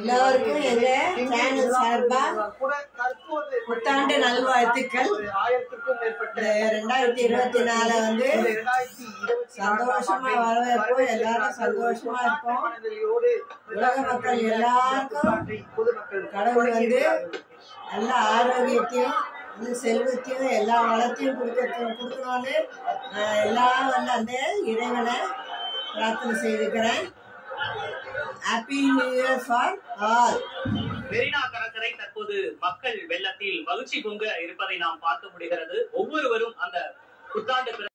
எல்லோருக்கும் எங்க சேனல் சார்பா கூட தற்போது புத்தாண்டு நல்வாழ்த்துக்கள் ஒரு ஆயிரத்திற்கும் மேற்பட்ட இந்த ரெண்டாயிரத்தி இருபத்தி நாலு வந்து இந்த இரண்டாயிரத்தி இருபத்தி சந்தோஷமா வரவேற்போம் எல்லாரும் சந்தோஷமா இருப்போம் மனநிலையோடு உலக மக்கள் எல்லாருக்கும் பொதுமக்கள் கடவுள் வந்து நல்ல ஆரோக்கியத்தையும் நல்ல செல்வத்தையும் எல்லா வளத்தையும் கொடுக்க கொடுக்கணும்னு நான் எல்லாம் வந்து அந்த இறைவனை பிரார்த்தனை செய்துக்கிறேன் happy new year for all Marina கடற்கரை தற்போது மக்கள் வெள்ளத்தில் மகிழ்ச்சி பொங்க இருப்பதை நாம் பார்க்க முடிகிறது ஒவ்வொருவரும் அந்த புத்தாண்டு பிற-